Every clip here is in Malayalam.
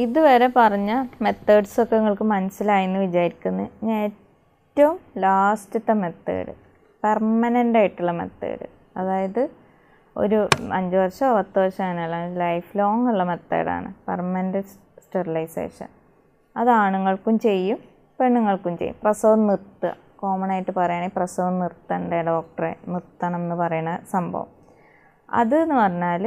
ഇതുവരെ പറഞ്ഞ മെത്തേഡ്സൊക്കെ നിങ്ങൾക്ക് മനസ്സിലായി എന്ന് വിചാരിക്കുന്നു ഞാൻ ഏറ്റവും ലാസ്റ്റത്തെ മെത്തേഡ് പെർമനൻ്റ് ആയിട്ടുള്ള മെത്തേഡ് അതായത് ഒരു അഞ്ച് വർഷമോ പത്ത് വർഷം അങ്ങനെയല്ല ലൈഫ് ലോങ് ഉള്ള മെത്തേഡാണ് പെർമനൻ്റ് സ്റ്റെറിലൈസേഷൻ അത് ആണുങ്ങൾക്കും ചെയ്യും പെണ്ണുങ്ങൾക്കും ചെയ്യും പ്രസവം നിർത്തുക കോമൺ ആയിട്ട് പറയുകയാണെങ്കിൽ പ്രസവം നിർത്തണ്ടേ ഡോക്ടറെ നിർത്തണം എന്ന് പറയുന്ന സംഭവം അത് എന്ന് പറഞ്ഞാൽ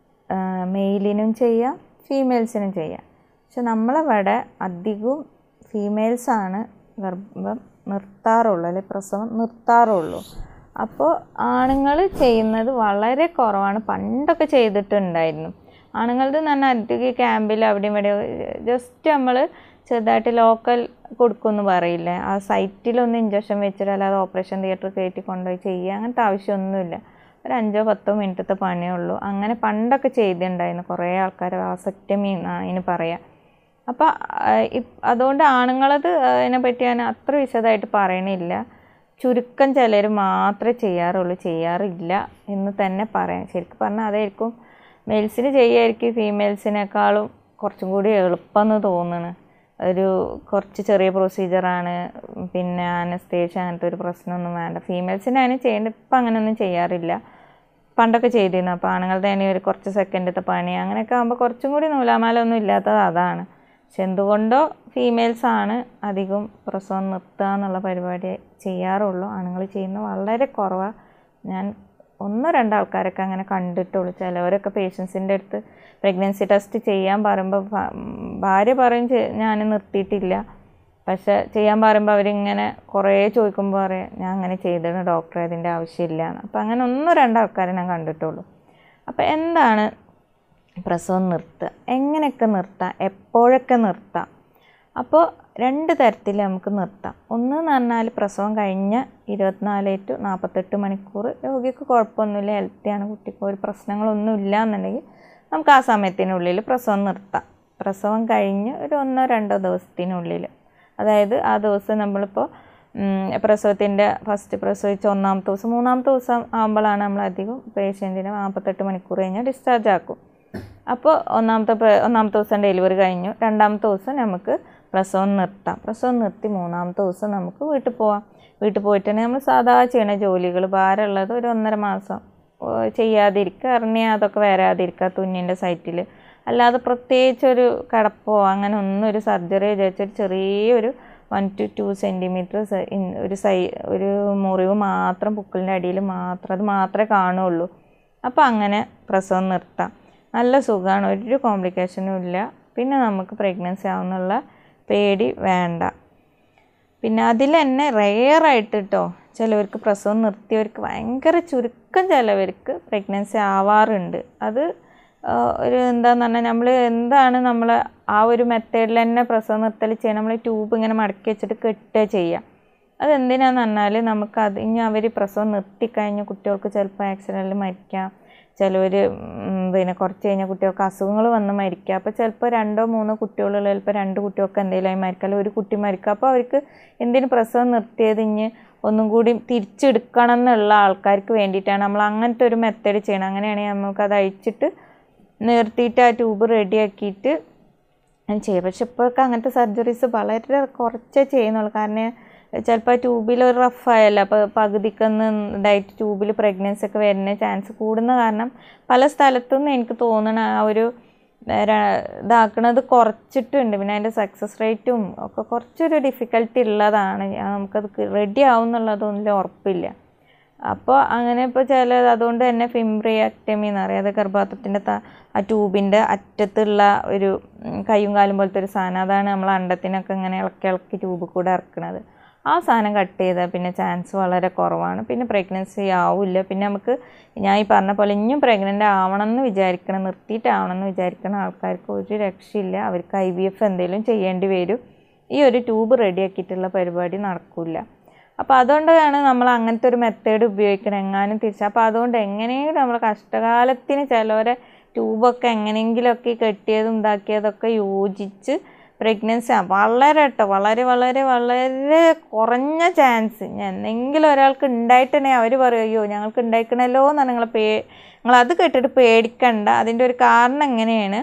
മെയിലിനും ചെയ്യാം ഫീമെയിൽസിനും ചെയ്യാം പക്ഷെ നമ്മളവിടെ അധികവും ഫീമെയിൽസാണ് ഗർഭം നിർത്താറുള്ളൂ അല്ലെങ്കിൽ പ്രസവം നിർത്താറുള്ളൂ അപ്പോൾ ആണുങ്ങൾ ചെയ്യുന്നത് വളരെ കുറവാണ് പണ്ടൊക്കെ ചെയ്തിട്ടുണ്ടായിരുന്നു ആണുങ്ങളത് എന്ന് പറഞ്ഞാൽ അധികം ക്യാമ്പിൽ അവിടെയും ഇവിടെ ജസ്റ്റ് നമ്മൾ ചെറുതായിട്ട് ലോക്കൽ കൊടുക്കുമെന്ന് പറയില്ലേ ആ സൈറ്റിലൊന്ന് ഇഞ്ചക്ഷൻ വെച്ചിട്ട് അല്ലാതെ ഓപ്പറേഷൻ തിയേറ്റർ കയറ്റി കൊണ്ടുപോയി ചെയ്യുക അങ്ങനത്തെ ആവശ്യമൊന്നുമില്ല ഒരു അഞ്ചോ പത്തോ മിനിറ്റത്തെ പണിയേ ഉള്ളൂ അങ്ങനെ പണ്ടൊക്കെ ചെയ്തിട്ടുണ്ടായിരുന്നു കുറേ ആൾക്കാർ വാസക്ടമി എന്നാണ് ഇതിന് പറയുക അപ്പോൾ അതുകൊണ്ട് ആണുങ്ങളത് അതിനെ പറ്റി ഞാൻ അത്ര വിശദമായിട്ട് പറയണില്ല ചുരുക്കം ചിലർ മാത്രമേ ചെയ്യാറുള്ളൂ ചെയ്യാറില്ല എന്ന് തന്നെ പറയാം ശരിക്കും പറഞ്ഞാൽ അതായിരിക്കും മെയിൽസിന് ചെയ്യായിരിക്കും ഫീമെയിൽസിനേക്കാളും കുറച്ചും കൂടി എളുപ്പമെന്ന് തോന്നുന്നു ഒരു കുറച്ച് ചെറിയ പ്രൊസീജിയറാണ് പിന്നെ അനസ്തേഷ്യ അങ്ങനത്തെ ഒരു പ്രശ്നമൊന്നും വേണ്ട ഫീമെയിൽസിനാണ് ചെയ്യേണ്ടത് ഇപ്പം അങ്ങനെയൊന്നും ചെയ്യാറില്ല പണ്ടൊക്കെ ചെയ്തിരുന്നു അപ്പോൾ ആണുങ്ങളുടെ തന്നെ ഒരു കുറച്ച് സെക്കൻഡത്തെ പണി അങ്ങനെയൊക്കെ ആകുമ്പോൾ കുറച്ചും കൂടി നൂലാമാല ഒന്നും ഇല്ലാത്തത് അതാണ് പക്ഷെ എന്തുകൊണ്ടോ ഫീമെയിൽസാണ് അധികം പ്രസവം നിർത്തുക എന്നുള്ള പരിപാടി ചെയ്യാറുള്ളൂ ആണുങ്ങൾ ചെയ്യുന്നത് വളരെ കുറവാണ് ഞാൻ ഒന്നോ രണ്ടോ ആൾക്കാരൊക്കെ അങ്ങനെ കണ്ടിട്ടുള്ളൂ ചിലവരൊക്കെ പേഷ്യൻസിൻ്റെ അടുത്ത് പ്രഗ്നൻസി ടെസ്റ്റ് ചെയ്യാൻ പറയുമ്പോൾ ഭാര്യ പറയും ഞാൻ നിർത്തിയിട്ടില്ല പക്ഷെ ചെയ്യാൻ പറയുമ്പോൾ അവരിങ്ങനെ കുറേ ചോദിക്കുമ്പോൾ പറയാം ഞാൻ അങ്ങനെ ചെയ്തിട്ട് ഡോക്ടറെ അതിൻ്റെ ആവശ്യമില്ല എന്ന് അപ്പോൾ അങ്ങനെ ഒന്നോ രണ്ടോ ആൾക്കാരെ ഞാൻ കണ്ടിട്ടുള്ളൂ അപ്പോൾ എന്താണ് പ്രസവം നിർത്തുക എങ്ങനെയൊക്കെ നിർത്താം എപ്പോഴൊക്കെ നിർത്താം അപ്പോൾ രണ്ട് തരത്തിൽ നമുക്ക് നിർത്താം ഒന്ന് എന്ന് പറഞ്ഞാൽ പ്രസവം കഴിഞ്ഞ ഇരുപത്തിനാല് ടു നാൽപ്പത്തെട്ട് മണിക്കൂർ രോഗിക്ക് കുഴപ്പമൊന്നുമില്ല ഹെൽത്തിയാണ് കുട്ടിക്ക് ഒരു പ്രശ്നങ്ങളൊന്നും ഇല്ല എന്നുണ്ടെങ്കിൽ നമുക്ക് ആ സമയത്തിനുള്ളിൽ പ്രസവം നിർത്താം പ്രസവം കഴിഞ്ഞ് ഒരു ഒന്നോ രണ്ടോ ദിവസത്തിനുള്ളിൽ അതായത് ആ ദിവസം നമ്മളിപ്പോൾ പ്രസവത്തിൻ്റെ ഫസ്റ്റ് പ്രസവിച്ച ഒന്നാമത്തെ ദിവസം മൂന്നാമത്തെ ദിവസം ആകുമ്പോഴാണ് നമ്മൾ അധികം പേഷ്യൻറ്റിനെ നാൽപ്പത്തെട്ട് മണിക്കൂർ കഴിഞ്ഞ് ഡിസ്ചാർജ് ആക്കും അപ്പോൾ ഒന്നാമത്തെ ഒന്നാമത്തെ ദിവസം ഡെലിവറി കഴിഞ്ഞു രണ്ടാമത്തെ ദിവസം നമുക്ക് പ്രസവം നിർത്താം പ്രസവം നിർത്തി മൂന്നാമത്തെ ദിവസം നമുക്ക് വീട്ടിൽ പോവാം വീട്ടിൽ പോയിട്ടുണ്ടെങ്കിൽ നമ്മൾ സാധാ ചെയ്യണ ജോലികൾ ഭാരമുള്ളത് ഒരു ഒന്നര മാസം ചെയ്യാതിരിക്കുക ഇറങ്ങിയ അതൊക്കെ വരാതിരിക്കുക തുന്നിൻ്റെ സൈറ്റിൽ അല്ലാതെ പ്രത്യേകിച്ചൊരു കിടപ്പോ അങ്ങനെ ഒന്നും ഒരു സർജറി വിചാരിച്ചൊരു ചെറിയൊരു വൺ ടു ടു സെൻറ്റിമീറ്റർ ഒരു സൈ ഒരു മുറിവ് മാത്രം പുക്കിളിൻ്റെ അടിയിൽ മാത്രം അത് മാത്രമേ കാണുള്ളൂ അപ്പോൾ അങ്ങനെ പ്രസവം നിർത്താം നല്ല സുഖമാണ് ഒരു കോംപ്ലിക്കേഷനും ഇല്ല പിന്നെ നമുക്ക് പ്രഗ്നൻസി ആവുന്നുള്ള പേടി വേണ്ട പിന്നെ അതിൽ തന്നെ റെയറായിട്ട് കേട്ടോ ചിലവർക്ക് പ്രസവം നിർത്തിയവർക്ക് ഭയങ്കര ചുരുക്കം ചിലവർക്ക് പ്രഗ്നൻസി ആവാറുണ്ട് അത് ഒരു എന്താന്ന് പറഞ്ഞാൽ നമ്മൾ എന്താണ് നമ്മൾ ആ ഒരു മെത്തേഡിൽ തന്നെ പ്രസവം നിർത്തൽ ചെയ്യുക നമ്മൾ ട്യൂബ് ഇങ്ങനെ മടക്കി വെച്ചിട്ട് കെട്ടുക ചെയ്യുക അതെന്തിനാന്ന് പറഞ്ഞാൽ നമുക്ക് അത് ഇനി അവർ പ്രസവം നിർത്തിക്കഴിഞ്ഞ കുട്ടികൾക്ക് ചിലപ്പോൾ ആക്സിഡൻറ്റിൽ മരിക്കാം ചിലവർ പിന്നെ കുറച്ച് കഴിഞ്ഞാൽ കുട്ടികൾക്ക് അസുഖങ്ങൾ വന്ന് മരിക്കുക അപ്പോൾ ചിലപ്പോൾ രണ്ടോ മൂന്നോ കുട്ടികളുള്ള ചിലപ്പോൾ രണ്ട് കുട്ടികൾക്ക് എന്തെങ്കിലും മരിക്കുക അല്ലെങ്കിൽ ഒരു കുട്ടി മരിക്കുക അപ്പോൾ അവർക്ക് എന്തിനു പ്രസവം നിർത്തിയത് ഇനി ഒന്നും കൂടി തിരിച്ചെടുക്കണം എന്നുള്ള ആൾക്കാർക്ക് വേണ്ടിയിട്ടാണ് നമ്മൾ അങ്ങനത്തെ ഒരു മെത്തേഡ് ചെയ്യണം അങ്ങനെയാണെങ്കിൽ നമുക്കത് അഴിച്ചിട്ട് നിർത്തിയിട്ട് ആ ട്യൂബ് റെഡിയാക്കിയിട്ട് ചെയ്യാം പക്ഷെ ഇപ്പോഴൊക്കെ അങ്ങനത്തെ സർജറീസ് വളരെ കുറച്ചേ ചെയ്യുന്നുള്ളൂ കാരണം ചിലപ്പോൾ ട്യൂബിൽ ഒരു റഫായല്ല അപ്പോൾ പകുതിക്കൊന്ന് ഡയറ്റ് ട്യൂബിൽ പ്രഗ്നൻസി ഒക്കെ വരുന്ന ചാൻസ് കൂടുന്ന കാരണം പല സ്ഥലത്തുനിന്ന് എനിക്ക് തോന്നണ ആ ഒരു ഇതാക്കണത് കുറച്ചിട്ടുണ്ട് പിന്നെ അതിൻ്റെ സക്സസ് റേറ്റും ഒക്കെ കുറച്ചൊരു ഡിഫിക്കൽട്ടി ഉള്ളതാണ് നമുക്കത് റെഡി ആവും എന്നുള്ളതൊന്നും ഉറപ്പില്ല അപ്പോൾ അങ്ങനെ ഇപ്പോൾ ചില അതുകൊണ്ട് തന്നെ ഫിംബ്രിയാക്ടമി എന്ന് പറയുക അത് ഗർഭാത്രത്തിൻ്റെ ആ ട്യൂബിൻ്റെ അറ്റത്തുള്ള ഒരു കയ്യും കാലും പോലത്തെ ഒരു സാധനം അതാണ് നമ്മൾ അണ്ടത്തിനൊക്കെ ഇങ്ങനെ ഇളക്കി ഇളക്കി ട്യൂബ് കൂടെ ഇറക്കുന്നത് ആ സാധനം കട്ട് ചെയ്താൽ പിന്നെ ചാൻസ് വളരെ കുറവാണ് പിന്നെ പ്രഗ്നൻസി ആവില്ല പിന്നെ നമുക്ക് ഞാൻ ഈ പറഞ്ഞ പോലെ ഇനിയും പ്രഗ്നൻ്റ് ആവണം എന്ന് വിചാരിക്കണം നിർത്തിയിട്ടാവണം എന്ന് വിചാരിക്കുന്ന ആൾക്കാർക്ക് ഒരു രക്ഷയില്ല അവർക്ക് ഐ വി എഫ് എന്തെങ്കിലും ചെയ്യേണ്ടി വരും ഈ ഒരു ട്യൂബ് റെഡിയാക്കിയിട്ടുള്ള പരിപാടി നടക്കില്ല അപ്പോൾ അതുകൊണ്ടാണ് നമ്മൾ അങ്ങനത്തെ ഒരു മെത്തേഡ് ഉപയോഗിക്കണം എങ്ങാനും തിരിച്ച് അപ്പോൾ അതുകൊണ്ട് എങ്ങനെയെങ്കിലും നമ്മൾ കഷ്ടകാലത്തിന് ചിലവരെ ട്യൂബൊക്കെ എങ്ങനെയെങ്കിലുമൊക്കെ കെട്ടിയതും ഇതാക്കിയതൊക്കെ യോജിച്ച് പ്രഗ്നൻസി വളരെ കേട്ടോ വളരെ വളരെ വളരെ കുറഞ്ഞ ചാൻസ് എന്തെങ്കിലും ഒരാൾക്ക് ഉണ്ടായിട്ടുണ്ടെങ്കിൽ അവർ പറയും അയ്യോ ഞങ്ങൾക്ക് ഉണ്ടായിക്കണല്ലോ എന്നാണ് നിങ്ങൾ പേ നിങ്ങൾ അത് കേട്ടിട്ട് പേടിക്കണ്ട അതിൻ്റെ ഒരു കാരണം എങ്ങനെയാണ്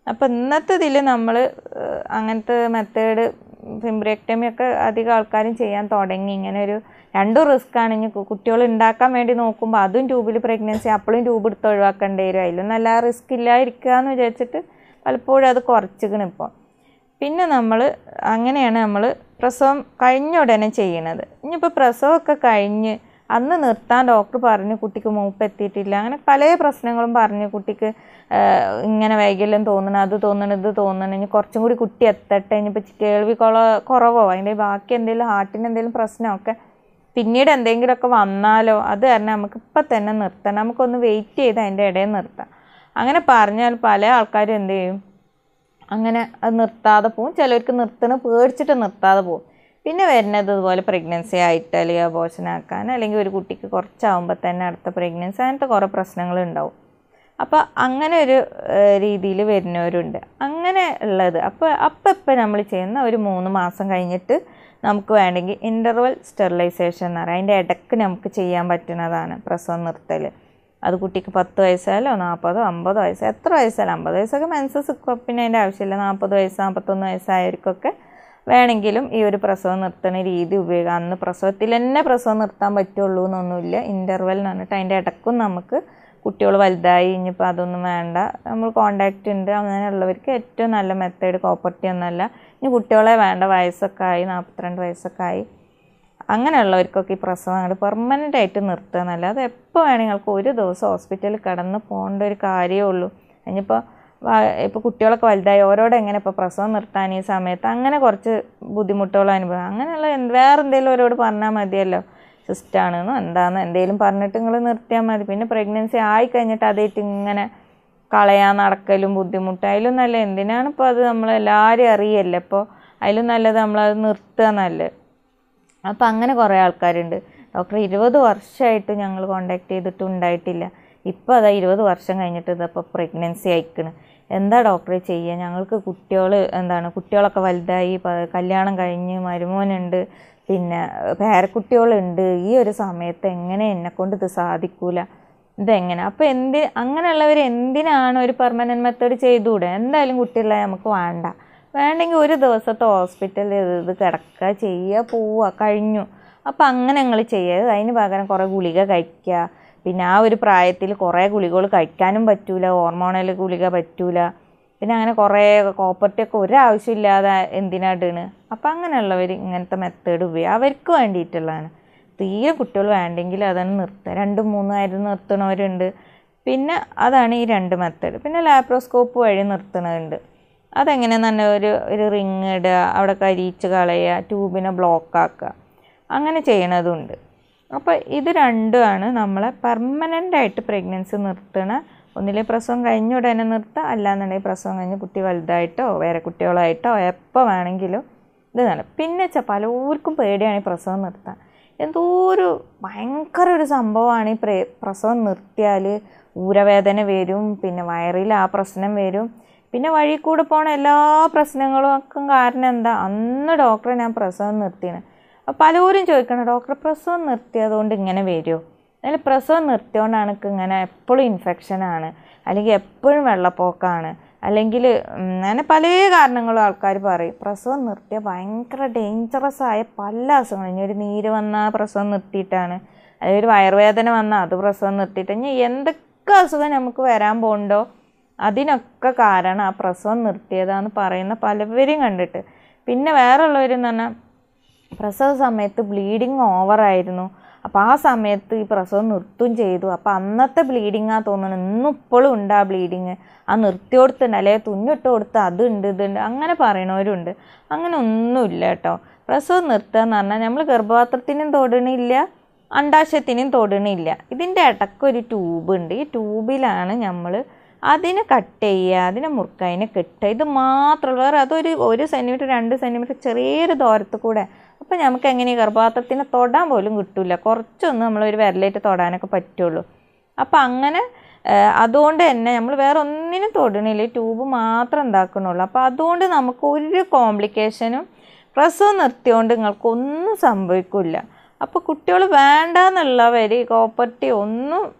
അപ്പോൾ ഇന്നത്തെ ഇതിൽ നമ്മൾ അങ്ങനത്തെ മെത്തേഡ് ഫിംബ്രേക്ടമി ഒക്കെ അധികം ആൾക്കാരും ചെയ്യാൻ തുടങ്ങി ഇങ്ങനെ ഒരു രണ്ടും റിസ്ക് ആണ് ഇനി കുട്ടികൾ ഉണ്ടാക്കാൻ വേണ്ടി നോക്കുമ്പോൾ അതും ട്യൂബിൽ പ്രഗ്നൻസി അപ്പോഴും ട്യൂബ് എടുത്ത് ഒഴിവാക്കേണ്ടി വരും അതിലും നല്ല റിസ്ക് ഇല്ലാതിരിക്കുക എന്ന് വിചാരിച്ചിട്ട് പലപ്പോഴും അത് കുറച്ചിക്കണ് ഇപ്പോൾ പിന്നെ നമ്മൾ അങ്ങനെയാണ് നമ്മൾ പ്രസവം കഴിഞ്ഞ ഉടനെ ചെയ്യണത് ഇനിയിപ്പോൾ പ്രസവമൊക്കെ കഴിഞ്ഞ് അന്ന് നിർത്താൻ ഡോക്ടർ പറഞ്ഞു കുട്ടിക്ക് മൂപ്പ് എത്തിയിട്ടില്ല അങ്ങനെ പല പ്രശ്നങ്ങളും പറഞ്ഞു കുട്ടിക്ക് ആഹ്, ഇങ്ങനെ വൈകല്യം തോന്നണം അത് തോന്നണം ഇത് തോന്നണം ഇനി കുറച്ചും കൂടി കുട്ടി എത്തട്ടെ ഇനിയിപ്പോൾ കേൾവി കൊള കുറവോ അതിൻ്റെ ബാക്കി എന്തെങ്കിലും ഹാർട്ടിന് എന്തെങ്കിലും പ്രശ്നമൊക്കെ പിന്നീട് എന്തെങ്കിലുമൊക്കെ വന്നാലോ അത് കാരണം നമുക്ക് ഇപ്പം തന്നെ നിർത്തണം നമുക്കൊന്ന് വെയിറ്റ് ചെയ്ത് അതിൻ്റെ ഇടയിൽ നിർത്താം അങ്ങനെ പറഞ്ഞാൽ പല ആൾക്കാരും എന്ത് ചെയ്യും അങ്ങനെ അത് നിർത്താതെ പോവും ചിലർക്ക് നിർത്തണ പേടിച്ചിട്ട് നിർത്താതെ പോവും പിന്നെ വരുന്നത് ഇതുപോലെ പ്രഗ്നൻസി ആയിട്ട് അല്ലെങ്കിൽ അബോഷനാക്കാൻ അല്ലെങ്കിൽ ഒരു കുട്ടിക്ക് കുറച്ചാവുമ്പോൾ തന്നെ അടുത്ത പ്രഗ്നൻസി അങ്ങനത്തെ കുറേ പ്രശ്നങ്ങൾ ഉണ്ടാവും അപ്പോൾ അങ്ങനെ ഒരു രീതിയിൽ വരുന്നവരുണ്ട് അങ്ങനെ ഉള്ളത് അപ്പോൾ അപ്പം ഇപ്പം നമ്മൾ ചെയ്യുന്ന ഒരു മൂന്ന് മാസം കഴിഞ്ഞിട്ട് നമുക്ക് വേണമെങ്കിൽ ഇൻ്റർവൽ സ്റ്റെറിലൈസേഷൻ എന്ന് പറയാം അതിൻ്റെ ഇടയ്ക്ക് നമുക്ക് ചെയ്യാൻ പറ്റുന്നതാണ് പ്രസവം നിർത്തൽ അത് കുട്ടിക്ക് പത്ത് വയസ്സായാലോ നാൽപ്പതോ അമ്പതോ വയസ്സോ എത്ര വയസ്സായാലും അമ്പത് വയസ്സൊക്കെ മെൻസസ് പിന്നെ അതിൻ്റെ ആവശ്യമില്ല നാൽപ്പത് വയസ്സ് നാൽപ്പത്തൊന്ന് വയസ്സായവർക്കൊക്കെ വേണമെങ്കിലും ഈ ഒരു പ്രസവം നിർത്തുന്ന രീതി ഉപയോഗിക്കാം അന്ന് പ്രസവത്തിൽ തന്നെ പ്രസവം നിർത്താൻ പറ്റുള്ളൂ എന്നൊന്നുമില്ല ഇൻ്റർവെൽ എന്ന് പറഞ്ഞിട്ട് അതിൻ്റെ ഇടയ്ക്കും നമുക്ക് കുട്ടികൾ വലുതായി ഇനിയിപ്പോൾ അതൊന്നും വേണ്ട നമ്മൾ കോണ്ടാക്റ്റ് ഉണ്ട് അങ്ങനെയുള്ളവർക്ക് ഏറ്റവും നല്ല മെത്തേഡ് കോപ്പർട്ടി ഒന്നല്ല ഇനി കുട്ടികളെ വേണ്ട വയസ്സൊക്കെ ആയി നാൽപ്പത്തിരണ്ട് വയസ്സൊക്കെ ആയി അങ്ങനെയുള്ളവർക്കൊക്കെ ഈ പ്രസവം അങ്ങോട്ട് പെർമനൻ്റ് ആയിട്ട് നിർത്തുക എന്നല്ല അത് എപ്പോൾ വേണമെങ്കിൽ നിങ്ങൾക്ക് ഒരു ദിവസം ഹോസ്പിറ്റലിൽ കിടന്ന് പോകേണ്ട ഒരു കാര്യമേ ഉള്ളൂ ഇനിയിപ്പോൾ ഇപ്പോൾ കുട്ടികളൊക്കെ വലുതായി ഓരോടെ എങ്ങനെ ഇപ്പോൾ പ്രസവം നിർത്താൻ ഈ സമയത്ത് അങ്ങനെ കുറച്ച് ബുദ്ധിമുട്ടുകൾ അനുഭവം അങ്ങനെയുള്ള എന്ത് വേറെ എന്തെങ്കിലും അവരോട് പറഞ്ഞാൽ മതിയല്ലോ സിസ്റ്റാണെന്നോ എന്താണെന്നോ എന്തെങ്കിലും പറഞ്ഞിട്ട് നിങ്ങൾ നിർത്തിയാൽ മതി പിന്നെ പ്രഗ്നൻസി ആയി കഴിഞ്ഞിട്ട് അതായിട്ട് ഇങ്ങനെ കളയാൻ നടക്കലും ബുദ്ധിമുട്ട് അതിലും നല്ല എന്തിനാണ് ഇപ്പോൾ അത് നമ്മളെല്ലാവരും അറിയല്ലേ ഇപ്പോൾ അതിലും നല്ലത് നമ്മളത് നിർത്തുക നല്ലത് അപ്പം അങ്ങനെ കുറേ ആൾക്കാരുണ്ട് ഡോക്ടർ ഇരുപത് വർഷമായിട്ട് ഞങ്ങൾ കോണ്ടാക്ട് ചെയ്തിട്ട് ഉണ്ടായിട്ടില്ല ഇപ്പോൾ അതാ ഇരുപത് വർഷം കഴിഞ്ഞിട്ട് ഇതപ്പോൾ പ്രഗ്നൻസി അയക്കണ് എന്താ ഡോക്ടറെ ചെയ്യുക ഞങ്ങൾക്ക് കുട്ടികൾ എന്താണ് കുട്ടികളൊക്കെ വലുതായി പ- കല്യാണം കഴിഞ്ഞ് മരുമോനുണ്ട് പിന്നെ പേരക്കുട്ടികളുണ്ട് ഈ ഒരു സമയത്ത് എങ്ങനെ എന്നെക്കൊണ്ട് ഇത് സാധിക്കൂല ഇതെങ്ങനെ അപ്പോൾ എന്തി അങ്ങനെയുള്ളവർ എന്തിനാണ് ഒരു പെർമനൻറ്റ് മെത്തേഡ് ചെയ്തുകൂടെ എന്തായാലും കുട്ടികളെ നമുക്ക് വേണ്ട വേണ്ടെങ്കിൽ ഒരു ദിവസത്തെ ഹോസ്പിറ്റലിൽ ഇത് കിടക്കുക ചെയ്യുക പോവുക കഴിഞ്ഞു അപ്പം അങ്ങനെ നിങ്ങൾ ചെയ്യുക അതിന് പകരം കുറേ ഗുളിക കഴിക്കുക പിന്നെ ആ ഒരു പ്രായത്തിൽ കുറേ ഗുളികകൾ കഴിക്കാനും പറ്റൂല ഹോർമോണൽ ഗുളിക പറ്റൂല പിന്നെ അങ്ങനെ കുറേ കോപ്പർട്ടിയൊക്കെ ഒരാവശ്യമില്ലാതെ എന്തിനാ ഇടണ് അപ്പം അങ്ങനെയുള്ളവർ ഇങ്ങനത്തെ മെത്തേഡ് ഉപയോഗിക്കുക അവർക്ക് വേണ്ടിയിട്ടുള്ളതാണ് തീരെ കുട്ടികൾ വേണ്ടെങ്കിൽ അതാണ് നിർത്തുക രണ്ടും മൂന്നും ആയിരുന്നു നിർത്തണവരുണ്ട് പിന്നെ അതാണ് ഈ രണ്ട് മെത്തേഡ് പിന്നെ ലാപ്രോസ്കോപ്പ് വഴി നിർത്തണതുണ്ട് അതെങ്ങനെയാന്ന് പറഞ്ഞാൽ ഒരു ഒരു റിങ് ഇടുക അവിടെ കരിയിച്ച് കളയുക ട്യൂബിനെ ബ്ലോക്ക് ആക്കുക അങ്ങനെ ചെയ്യണതുണ്ട് അപ്പോൾ ഇത് രണ്ടുമാണ് നമ്മളെ പെർമനൻ്റ് ആയിട്ട് പ്രഗ്നൻസി നിർത്തണ ഒന്നിലെ പ്രസവം കഴിഞ്ഞ ഉടനെ നിർത്തുക അല്ലാന്നുണ്ടെങ്കിൽ പ്രസവം കഴിഞ്ഞ് കുട്ടി വലുതായിട്ടോ വേറെ കുട്ടികളായിട്ടോ എപ്പോൾ വേണമെങ്കിലും ഇത് നല്ല പിന്നെ വെച്ചാൽ പലർക്കും പേടിയാണ് ഈ പ്രസവം നിർത്താൻ എന്തോ ഒരു ഭയങ്കര ഒരു സംഭവമാണ് ഈ പ്രെ പ്രസവം നിർത്തിയാൽ ഊരവേദന വരും പിന്നെ വയറിൽ ആ പ്രശ്നം വരും പിന്നെ വഴി കൂടെ പോണ എല്ലാ പ്രശ്നങ്ങളും ഒക്കെ കാരണം എന്താ അന്ന് ഡോക്ടറെ ഞാൻ പ്രസവം നിർത്തിയാണ് അപ്പോൾ പലരും ചോദിക്കണം ഡോക്ടർ പ്രസവം നിർത്തിയതുകൊണ്ട് ഇങ്ങനെ വരുമോ അതിൽ പ്രസവം നിർത്തിയോണ്ടാണ് എനിക്ക് ഇങ്ങനെ എപ്പോഴും ഇൻഫെക്ഷനാണ് അല്ലെങ്കിൽ എപ്പോഴും വെള്ളപ്പൊക്കമാണ് അല്ലെങ്കിൽ ഉം, അങ്ങനെ പല കാരണങ്ങളും ആൾക്കാർ പറയും പ്രസവം നിർത്തിയ ഭയങ്കര ഡേഞ്ചറസ് ആയ പല അസുഖങ്ങളും ഇനി ഒരു നീര് വന്നാൽ പ്രസവം നിർത്തിയിട്ടാണ് അല്ലെങ്കിൽ ഒരു വയറുവേദന വന്നാൽ അത് പ്രസവം നിർത്തിയിട്ട് ഇനി എന്തൊക്കെ അസുഖം നമുക്ക് വരാൻ പോകുന്നുണ്ടോ അതിനൊക്കെ കാരണം ആ പ്രസവം നിർത്തിയതാന്ന് പറയുന്ന പലവരും കണ്ടിട്ട് പിന്നെ വേറെ ഉള്ളവരെന്ന് പറഞ്ഞാൽ പ്രസവ സമയത്ത് ബ്ലീഡിങ് ഓവറായിരുന്നു അപ്പോൾ ആ സമയത്ത് ഈ പ്രസവം നിർത്തും ചെയ്തു അപ്പോൾ അന്നത്തെ ബ്ലീഡിങ്ങാ തോന്നുന്നു ഇന്നും ഇപ്പോഴും ഉണ്ട് ആ ബ്ലീഡിങ് ആ നിർത്തി കൊടുത്തുണ്ട് അല്ലെങ്കിൽ തുന്നിട്ട് കൊടുത്ത് അതുണ്ട് ഇതുണ്ട് അങ്ങനെ പറയണവരുണ്ട് അങ്ങനെ ഒന്നുമില്ല കേട്ടോ പ്രസവം നിർത്തുക എന്ന് പറഞ്ഞാൽ നമ്മൾ ഗർഭപാത്രത്തിനും തൊടണില്ല അണ്ടാശയത്തിനും തൊടണില്ല ഇതിൻ്റെ ഇടയ്ക്കൊരു ട്യൂബ് ഉണ്ട് ഈ ട്യൂബിലാണ് നമ്മൾ അതിനെ കട്ട് ചെയ്യുക അതിനെ മുറുക്കുക അതിനെ കെട്ടുക ഇത് മാത്രമല്ല വേറെ അതൊരു ഒരു സെൻറ്റിമീറ്റർ രണ്ട് സെൻറ്റിമീറ്റർ ചെറിയൊരു ദൂരത്ത് കൂടെ അപ്പോൾ നമുക്ക് എങ്ങനെ ഈ ഗർഭപാത്രത്തിനെ തൊടാൻ പോലും കിട്ടില്ല കുറച്ചൊന്ന് നമ്മളൊരു വിരലേറ്റ് തൊടാനൊക്കെ പറ്റുള്ളൂ അപ്പോൾ അങ്ങനെ ആ, അതുകൊണ്ട് തന്നെ നമ്മൾ വേറെ ഒന്നിനും തൊടണില്ല ഈ ട്യൂബ് മാത്രം ഉണ്ടാക്കണുള്ളൂ അപ്പോൾ അതുകൊണ്ട് നമുക്ക് ഒരു കോംപ്ലിക്കേഷനും പ്രസവം നിർത്തിയോണ്ട് നിങ്ങൾക്ക് ഒന്നും സംഭവിക്കില്ല അപ്പോൾ കുട്ടികൾ വേണ്ടാന്നുള്ളവർ കോപ്പർട്ടി ഒന്നും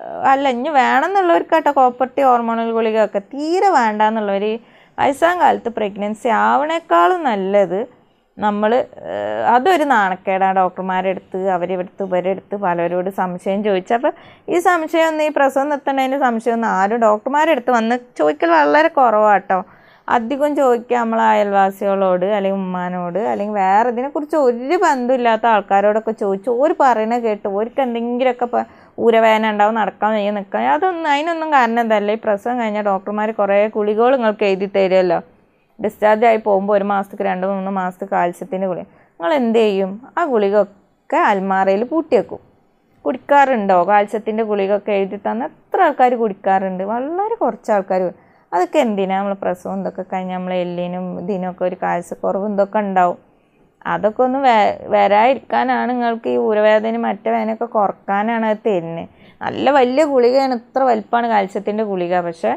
അല്ല ഇനി വേണമെന്നുള്ളവർക്ക് കേട്ടോ കോപ്പർട്ടി ഹോർമോണൽ ഗുളികയൊക്കെ തീരെ വേണ്ട എന്നുള്ളവർ വയസ്സാം കാലത്ത് പ്രഗ്നൻസി ആവണേക്കാളും നല്ലത് നമ്മൾ അതൊരു നാണക്കേടാണ് ഡോക്ടർമാരുടെ അടുത്ത് അവരെടുത്ത് ഇവരെടുത്ത് പലരോട് സംശയം ചോദിച്ചു അപ്പോൾ ഈ സംശയം ഒന്നും ഈ പ്രസവം നിർത്തേണ്ടതിൻ്റെ സംശയമൊന്നും ആരും ഡോക്ടർമാരുടെ അടുത്ത് വന്ന് ചോദിക്കൽ വളരെ കുറവാട്ടോ അധികം ചോദിക്കുക നമ്മളെ അയൽവാസികളോട് അല്ലെങ്കിൽ ഉമ്മാനോട് അല്ലെങ്കിൽ വേറെ ഇതിനെക്കുറിച്ച് ഒരു ബന്ധമില്ലാത്ത ആൾക്കാരോടൊക്കെ ചോദിച്ചു ഒരു പറയുന്നത് കേട്ട് ഓർക്ക് എന്തെങ്കിലുമൊക്കെ ഇപ്പം ഊരവേദന ഉണ്ടാവും നടക്കാൻ വയ്യ നിൽക്കാൻ അതൊന്നും അതിനൊന്നും കാരണം എന്തല്ല ഈ പ്രസവം കഴിഞ്ഞാൽ ഡോക്ടർമാർ കുറേ ഗുളികകൾ നിങ്ങൾക്ക് എഴുതി തരുമല്ലോ ഡിസ്ചാർജ് ആയി പോകുമ്പോൾ ഒരു മാസത്തേക്ക് രണ്ട് മൂന്ന് മാസത്തേക്ക് കാൽസ്യത്തിൻ്റെ ഗുളിക നിങ്ങൾ എന്ത് ചെയ്യും ആ ഗുളികയൊക്കെ അൽമാറയിൽ പൂട്ടി വെക്കും കുടിക്കാറുണ്ടോ കാൽസ്യത്തിൻ്റെ ഗുളികയൊക്കെ എഴുതി തന്ന എത്ര ആൾക്കാർ കുടിക്കാറുണ്ട് വളരെ കുറച്ച് ആൾക്കാർ അതൊക്കെ എന്തിനാ നമ്മൾ പ്രസവം ഇതൊക്കെ കഴിഞ്ഞാൽ നമ്മൾ എല്ലിനും ഇതിനൊക്കെ ഒരു കാൽസ്യക്കുറവും ഇതൊക്കെ ഉണ്ടാവും അതൊക്കെ ഒന്ന് വേ വരാതിരിക്കാനാണ് നിങ്ങൾക്ക് ഈ ഊരവേദന മറ്റേ വേദനയൊക്കെ കുറക്കാനാണ് അത് തരുന്നത് നല്ല വലിയ ഗുളികയാണ് ഇത്ര വലിപ്പമാണ് കാൽസ്യത്തിൻ്റെ ഗുളിക പക്ഷേ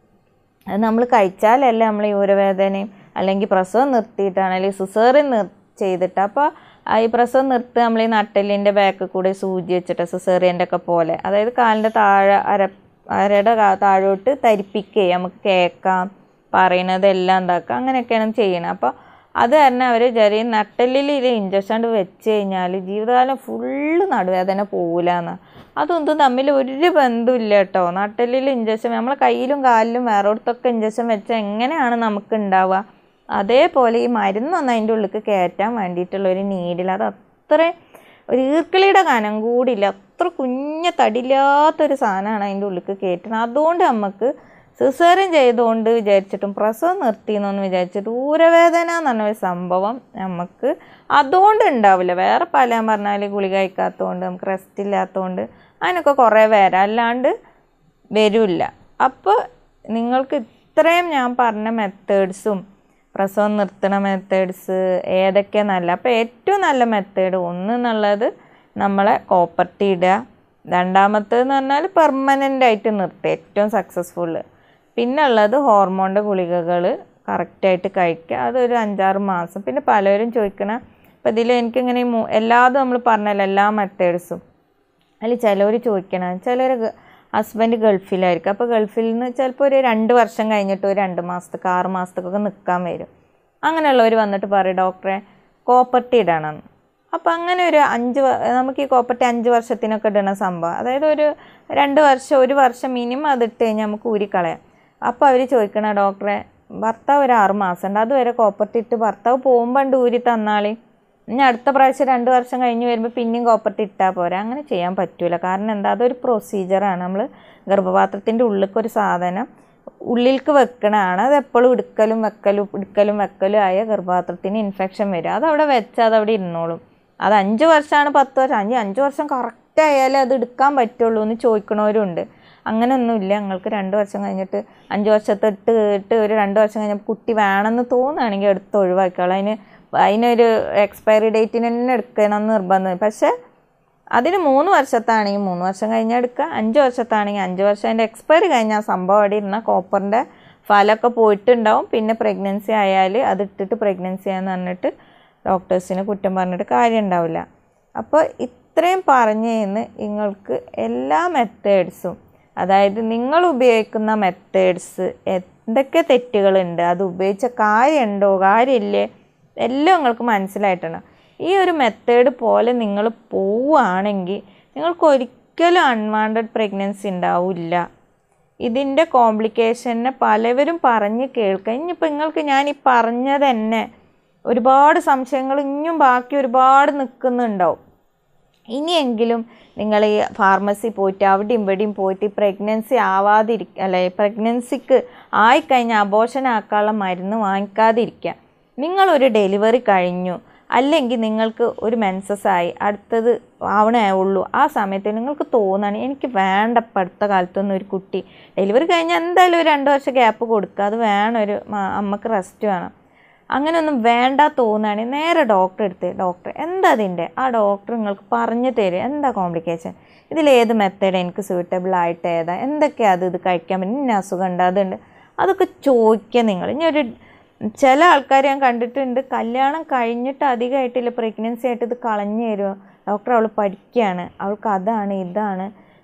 അത് നമ്മൾ കഴിച്ചാലല്ലേ നമ്മൾ ഈ ഊരവേദനയും അല്ലെങ്കിൽ പ്രസവം നിർത്തിയിട്ടാണ് അല്ലെങ്കിൽ സിസേറിയൻ നിർ ചെയ്തിട്ട് അപ്പോൾ ഈ പ്രസവം നിർത്തുക നമ്മൾ ഈ നട്ടലിൻ്റെ ബാക്കിൽ കൂടെ സൂചി വെച്ചിട്ട് സിസേറിയൻ്റെ ഒക്കെ പോലെ അതായത് കാലിൻ്റെ താഴെ അര അരയുടെ കാ- താഴോട്ട് തരിപ്പിക്കുക നമുക്ക് കേൾക്കാം പറയണതെല്ലാം എന്താക്കാം അങ്ങനെയൊക്കെയാണ് ചെയ്യണത് അപ്പോൾ അത് കാരണം അവർ ചെറിയ നട്ടലിൽ ഇത് ഇഞ്ചക്ഷൻ വെച്ച് കഴിഞ്ഞാൽ ജീവിതകാലം ഫുള്ള് നടുവേദന പോകില്ല എന്ന് അതൊന്നും തമ്മിൽ ഒരു ബന്ധമില്ല കേട്ടോ നട്ടലിൽ ഇഞ്ചക്ഷൻ നമ്മളെ കയ്യിലും കാലിലും വേറോടത്തൊക്കെ ഇഞ്ചക്ഷൻ വെച്ചാൽ എങ്ങനെയാണ് നമുക്ക് ഉണ്ടാവുക അതേപോലെ ഈ മരുന്നൊന്നും അതിൻ്റെ ഉള്ളിൽ കയറ്റാൻ വേണ്ടിയിട്ടുള്ള ഒരു നീഡിൽ അത് അത്രയും ഒരു ഈർക്കിളിയുടെ കനം കൂടിയില്ല അത്ര കുഞ്ഞ തടിയില്ലാത്തൊരു സാധനമാണ് അതിൻ്റെ ഉള്ളിൽ കയറ്റുന്നത് അതുകൊണ്ട് നമുക്ക് സിസേറിയൻ ചെയ്തുകൊണ്ട് വിചാരിച്ചിട്ടും പ്രസവം നിർത്തിയെന്നൊന്ന് വിചാരിച്ചിട്ട് ഊരവേദന എന്ന് പറഞ്ഞ ഒരു സംഭവം നമുക്ക് അതുകൊണ്ട് ഉണ്ടാവില്ല വേറെ പല ഞാൻ പറഞ്ഞാൽ ഗുളിക കഴിക്കാത്തതുകൊണ്ട് നമുക്ക് റെസ്റ്റ് ഇല്ലാത്തതുകൊണ്ട് അതിനൊക്കെ കുറേ വരാം അല്ലാണ്ട് വരില്ല അപ്പോൾ നിങ്ങൾക്ക് ഇത്രയും ഞാൻ പറഞ്ഞ മെത്തേഡ്സും പ്രസവം നിർത്തണ മെത്തേഡ്സ് ഏതൊക്കെ നല്ല അപ്പോൾ ഏറ്റവും നല്ല മെത്തേഡ് ഒന്ന് എന്നുള്ളത് നമ്മളെ കോപ്പർട്ടി ഇടുക രണ്ടാമത്തേന്ന് പറഞ്ഞാൽ പെർമനൻ്റ് ആയിട്ട് നിർത്തുക ഏറ്റവും സക്സസ്ഫുള്ള് പിന്നെ ഉള്ളത് ഹോർമോണിൻ്റെ ഗുളികകൾ കറക്റ്റായിട്ട് കഴിക്കുക അതൊരു അഞ്ചാറ് മാസം പിന്നെ പലരും ചോദിക്കണ ഇപ്പം ഇതിൽ എനിക്കിങ്ങനെ ഈ മൂ- എല്ലാതും നമ്മൾ പറഞ്ഞല്ലോ എല്ലാ മെത്തേഡ്സും അതിൽ ചിലവർ ചോദിക്കണം ചിലർ ഹസ്ബൻഡ് ഗൾഫിലായിരിക്കും അപ്പോൾ ഗൾഫിൽ നിന്ന് ചിലപ്പോൾ ഒരു രണ്ട് വർഷം കഴിഞ്ഞിട്ട് ഒരു രണ്ട് മാസത്തേക്ക് ആറ് മാസത്തേക്കൊക്കെ നിൽക്കാൻ വരും അങ്ങനെയുള്ളവർ വന്നിട്ട് പറയും ഡോക്ടറെ കോപ്പർട്ടി ഇടണം അപ്പോൾ അങ്ങനെ ഒരു അഞ്ച് വ- നമുക്ക് ഈ കോപ്പർട്ടി അഞ്ച് വർഷത്തിനൊക്കെ ഇടണ സംഭവം അതായത് ഒരു രണ്ട് വർഷം ഒരു വർഷം മിനിമം അത് ഇട്ട് കഴിഞ്ഞാൽ നമുക്ക് ഊരിക്കളയാം അപ്പോൾ അവർ ചോദിക്കണ ഡോക്ടറെ ഭർത്താവ് ഒരു ആറ് മാസം ഉണ്ട് അതുവരെ കോപ്പർട്ടി ഇട്ട് ഭർത്താവ് പോകുമ്പോൾ ഊരി തന്നാളി ഇനി അടുത്ത പ്രാവശ്യം രണ്ട് വർഷം കഴിഞ്ഞ് വരുമ്പോൾ പിന്നെയും കോപ്പർട്ടി ഇട്ടാൽ പോരാ അങ്ങനെ ചെയ്യാൻ പറ്റൂല കാരണം എന്താ അതൊരു പ്രൊസീജിയറാണ് നമ്മൾ ഗർഭപാത്രത്തിൻ്റെ ഉള്ളിലേക്ക് ഒരു സാധനം ഉള്ളിലേക്ക് വെക്കണതാണ് അത് എപ്പോഴും എടുക്കലും വെക്കലും എടുക്കലും വെക്കലും ആയ ഗർഭപാത്രത്തിന് ഇൻഫെക്ഷൻ വരും അത് അവിടെ വെച്ചാൽ അത് അവിടെ ഇരുന്നോളും അത് അഞ്ച് വർഷമാണ് പത്ത് വർഷം അഞ്ച് അഞ്ച് വർഷം കറക്റ്റ് ആയാലേ അത് എടുക്കാൻ പറ്റുള്ളൂ എന്ന് ചോദിക്കണവരുണ്ട് അങ്ങനെയൊന്നുമില്ല ഞങ്ങൾക്ക് രണ്ട് വർഷം കഴിഞ്ഞിട്ട് അഞ്ച് വർഷത്തെ ഇട്ട് ഇട്ട് ഒരു രണ്ട് വർഷം കഴിഞ്ഞപ്പോൾ കുട്ടി വേണമെന്ന് തോന്നുകയാണെങ്കിൽ എടുത്ത് ഒഴിവാക്കിയോളാം അതിന് അതിനൊരു എക്സ്പയറി ഡേറ്റിന് തന്നെ എടുക്കണം എന്ന് നിർബന്ധം പക്ഷേ അതിന് മൂന്ന് വർഷത്താണെങ്കിൽ മൂന്ന് വർഷം കഴിഞ്ഞാൽ എടുക്കുക അഞ്ച് വർഷത്താണെങ്കിൽ അഞ്ച് വർഷം അതിൻ്റെ എക്സ്പയറി കഴിഞ്ഞാൽ ആ സംഭവം അവിടെ ഇരുന്ന കോപ്പറിൻ്റെ ഫലമൊക്കെ പോയിട്ടുണ്ടാവും പിന്നെ പ്രഗ്നൻസി ആയാൽ അത് ഇട്ടിട്ട് പ്രഗ്നൻസി ആണെന്ന് പറഞ്ഞിട്ട് ഡോക്ടേഴ്സിന് കുറ്റം പറഞ്ഞിട്ട് കാര്യം ഉണ്ടാവില്ല അപ്പോൾ ഇത്രയും പറഞ്ഞതിന് നിങ്ങൾക്ക് എല്ലാ മെത്തേഡ്സും അതായത് നിങ്ങൾ ഉപയോഗിക്കുന്ന മെത്തേഡ്സ് എന്തൊക്കെ തെറ്റുകളുണ്ട് അത് ഉപയോഗിച്ച കാര്യമുണ്ടോ കാര്യമില്ലേ എല്ലാം നിങ്ങൾക്ക് മനസ്സിലായിട്ടുണ്ട് ഈ ഒരു മെത്തേഡ് പോലെ നിങ്ങൾ പോവുകയാണെങ്കിൽ നിങ്ങൾക്ക് ഒരിക്കലും അൺവാണ്ടഡ് പ്രഗ്നൻസി ഉണ്ടാവില്ല ഇതിൻ്റെ കോംപ്ലിക്കേഷനെ പലവരും പറഞ്ഞ് കേൾക്കുക ഇനിയിപ്പോൾ നിങ്ങൾക്ക് ഞാൻ ഈ പറഞ്ഞത് തന്നെ ഒരുപാട് സംശയങ്ങൾ ഇനിയും ബാക്കി ഒരുപാട് നിൽക്കുന്നുണ്ടാവും ഇനിയെങ്കിലും നിങ്ങൾ ഈ ഫാർമസി പോയിട്ട് അവിടെയും ഇവിടെയും പോയിട്ട് പ്രഗ്നൻസി ആവാതിരിക്കുക അല്ലെ പ്രഗ്നൻസിക്ക് ആയിക്കഴിഞ്ഞാൽ അബോഷൻ ആക്കാനുള്ള മരുന്ന് വാങ്ങിക്കാതിരിക്കുക നിങ്ങളൊരു ഡെലിവറി കഴിഞ്ഞു അല്ലെങ്കിൽ നിങ്ങൾക്ക് ഒരു മെൻസസ് ആയി അടുത്തത് ആവണേ ഉള്ളൂ ആ സമയത്ത് നിങ്ങൾക്ക് തോന്നുകയാണ് എനിക്ക് വേണ്ട ഇപ്പം അടുത്ത കാലത്തൊന്നും ഒരു കുട്ടി ഡെലിവറി കഴിഞ്ഞാൽ എന്തായാലും ഒരു രണ്ട് വർഷം ഗ്യാപ്പ് കൊടുക്കുക അത് വേണം ഒരു മ- അമ്മക്ക് റെസ്റ്റ് വേണം അങ്ങനെയൊന്നും വേണ്ട തോന്നുകയാണെങ്കിൽ നേരെ ഡോക്ടറെ എടുത്ത് ഡോക്ടർ എന്താ അതിൻ്റെ ആ ഡോക്ടർ നിങ്ങൾക്ക് പറഞ്ഞു തരും എന്താ കോംപ്ലിക്കേഷൻ ഇതിലേത് മെത്തേഡ് എനിക്ക് സൂട്ടബിൾ ആയിട്ട് ഏതാ എന്തൊക്കെയാണ് അത് ഇത് കഴിക്കാൻ പറ്റും ഇന്ന അസുഖം ഉണ്ട് അതുണ്ട് അതൊക്കെ ചോദിക്കുക നിങ്ങൾ ഇനി ഒരു ചില ആൾക്കാർ ഞാൻ കണ്ടിട്ടുണ്ട് കല്യാണം കഴിഞ്ഞിട്ട് അധികമായിട്ടില്ല പ്രഗ്നൻസി ആയിട്ട് ഇത് കളഞ്ഞു തരുമോ ഡോക്ടർ അവൾ പഠിക്കുകയാണ് അവൾക്ക് അതാണ് ഇതാണ്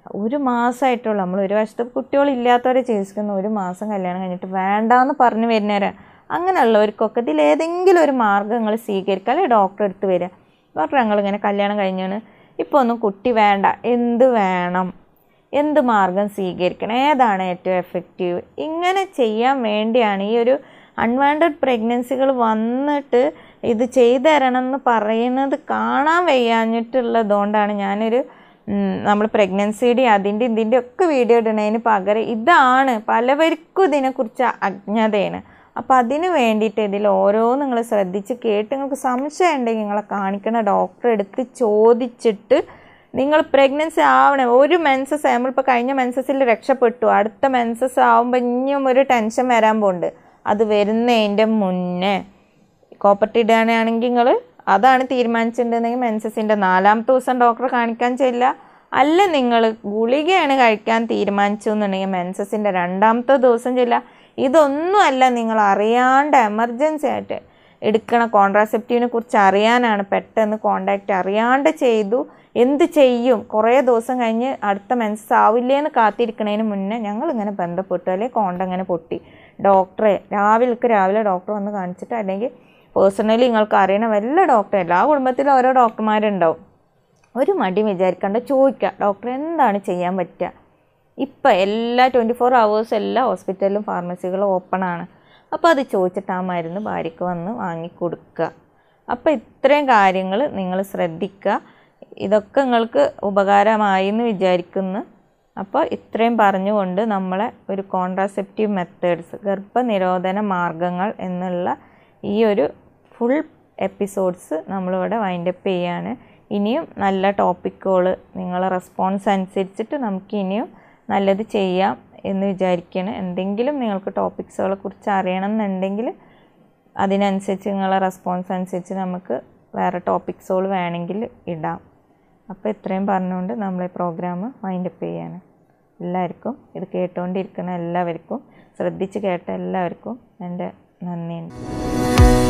ഒരു മാസമായിട്ടുള്ളൂ നമ്മൾ ഒരു വർഷത്തെ കുട്ടികളില്ലാത്തവരെ ചികിത്സിക്കുന്ന ഒരു മാസം കല്യാണം കഴിഞ്ഞിട്ട് വേണ്ടാന്ന് പറഞ്ഞു വരുന്നവരാ അങ്ങനെയുള്ളവർക്കൊക്കെ ഇതിൽ ഏതെങ്കിലും ഒരു മാർഗ്ഗം നിങ്ങൾ സ്വീകരിക്കുക അല്ലെങ്കിൽ ഡോക്ടറെ അടുത്ത് വരിക ഡോക്ടർ ഞങ്ങളിങ്ങനെ കല്യാണം കഴിഞ്ഞാണ് ഇപ്പോൾ ഒന്നും കുട്ടി വേണ്ട എന്ത് വേണം എന്ത് മാർഗം സ്വീകരിക്കണം ഏതാണ് ഏറ്റവും എഫക്റ്റീവ് ഇങ്ങനെ ചെയ്യാൻ വേണ്ടിയാണ് ഈ ഒരു അൺവാണ്ടഡ് പ്രഗ്നൻസികൾ വന്നിട്ട് ഇത് ചെയ്തു തരണം എന്ന് പറയുന്നത് കാണാൻ വയ്യാഞ്ഞിട്ടുള്ളതുകൊണ്ടാണ് ഞാനൊരു നമ്മൾ പ്രഗ്നൻസിയുടെ അതിൻ്റെ ഇതിൻ്റെ ഒക്കെ വീഡിയോ ഇടണതിന് പകരം ഇതാണ് പലവർക്കും ഇതിനെക്കുറിച്ച് അജ്ഞതയാണ് അപ്പോൾ അതിന് വേണ്ടിയിട്ട് ഇതിൽ ഓരോ നിങ്ങൾ ശ്രദ്ധിച്ച് കേട്ട് നിങ്ങൾക്ക് സംശയം ഉണ്ടെങ്കിൽ നിങ്ങളെ കാണിക്കണ ഡോക്ടറെ എടുത്ത് ചോദിച്ചിട്ട് നിങ്ങൾ പ്രഗ്നൻസി ആവണേ ഒരു മെൻസസ് നമ്മളിപ്പോൾ കഴിഞ്ഞ മെൻസസിൽ രക്ഷപ്പെട്ടു അടുത്ത മെൻസസ് ആവുമ്പോൾ ഇനിയും ഒരു ടെൻഷൻ വരാൻ പോകുന്നുണ്ട് അത് വരുന്നതിൻ്റെ മുന്നേ കോപ്പർട്ടി ഇടുകയാണെങ്കിൽ നിങ്ങൾ അതാണ് തീരുമാനിച്ചിട്ടുണ്ടെങ്കിൽ മെൻസസിൻ്റെ നാലാമത്തെ ദിവസം ഡോക്ടറെ കാണിക്കാൻ ചെല്ല അല്ല നിങ്ങൾ ഗുളികയാണ് കഴിക്കാൻ തീരുമാനിച്ചു എന്നുണ്ടെങ്കിൽ മെൻസസിൻ്റെ രണ്ടാമത്തെ ദിവസം ചെല്ല ഇതൊന്നുമല്ല നിങ്ങൾ അറിയാണ്ട് എമർജൻസി ആയിട്ട് എടുക്കണ കോൺട്രാസെപ്റ്റീവിനെ കുറിച്ച് അറിയാനാണ് പെട്ടെന്ന് കോണ്ടാക്റ്റ് അറിയാണ്ട് ചെയ്തു എന്ത് ചെയ്യും കുറേ ദിവസം കഴിഞ്ഞ് അടുത്ത മെൻസസ് ആവില്ലേന്ന് കാത്തിരിക്കണതിന് മുന്നേ ഞങ്ങൾ ഇങ്ങനെ ബന്ധപ്പെട്ടു അല്ലെങ്കിൽ കോണ്ട ഇങ്ങനെ പൊട്ടി ഡോക്ടറെ രാവിലേക്ക് രാവിലെ ഡോക്ടർ വന്ന് കാണിച്ചിട്ട് അല്ലെങ്കിൽ പേഴ്സണലി നിങ്ങൾക്ക് അറിയണ വല്ല ഡോക്ടർ എല്ലാ കുടുംബത്തിലും ഓരോ ഡോക്ടർമാരുണ്ടാവും ഒരു മടി വിചാരിക്കാണ്ട് ചോദിക്കുക ഡോക്ടർ എന്താണ് ചെയ്യാൻ പറ്റുക ഇപ്പം എല്ലാ ട്വൻറ്റി ഫോർ അവേഴ്സ് എല്ലാ ഹോസ്പിറ്റലിലും ഫാർമസികളും ഓപ്പൺ ആണ് അപ്പോൾ അത് ചോദിച്ചിട്ട് ആ മരുന്ന് ഭാര്യയ്ക്ക് വന്ന് വാങ്ങിക്കൊടുക്കുക അപ്പോൾ ഇത്രയും കാര്യങ്ങൾ നിങ്ങൾ ശ്രദ്ധിക്കുക ഇതൊക്കെ നിങ്ങൾക്ക് ഉപകാരമായി എന്ന് വിചാരിക്കുന്നു അപ്പോൾ ഇത്രയും പറഞ്ഞുകൊണ്ട് നമ്മളെ ഒരു കോൺട്രാസെപ്റ്റീവ് മെത്തേഡ്സ് ഗർഭനിരോധന മാർഗങ്ങൾ എന്നുള്ള ഈ ഒരു ഫുൾ എപ്പിസോഡ്സ് നമ്മളിവിടെ വൈൻഡപ്പ് ചെയ്യാണ് ഇനിയും നല്ല ടോപ്പിക്കുകൾ നിങ്ങളെ റെസ്പോൺസ് അനുസരിച്ചിട്ട് നമുക്ക് ഇനിയും നല്ലത് ചെയ്യാം എന്ന് വിചാരിക്കണം എന്തെങ്കിലും നിങ്ങൾക്ക് ടോപ്പിക്സുകളെ കുറിച്ച് അറിയണം എന്നുണ്ടെങ്കിൽ അതിനനുസരിച്ച് നിങ്ങളെ റെസ്പോൺസ് അനുസരിച്ച് നമുക്ക് വേറെ ടോപ്പിക്സുകൾ വേണമെങ്കിൽ ഇടാം അപ്പോൾ ഇത്രയും പറഞ്ഞുകൊണ്ട് നമ്മളെ പ്രോഗ്രാം വൈൻഡപ്പ് ചെയ്യാണ് എല്ലാവർക്കും ഇത് കേട്ടുകൊണ്ടിരിക്കുന്ന എല്ലാവർക്കും ശ്രദ്ധിച്ച് കേട്ട എല്ലാവർക്കും എൻ്റെ നന്ദിയുണ്ട്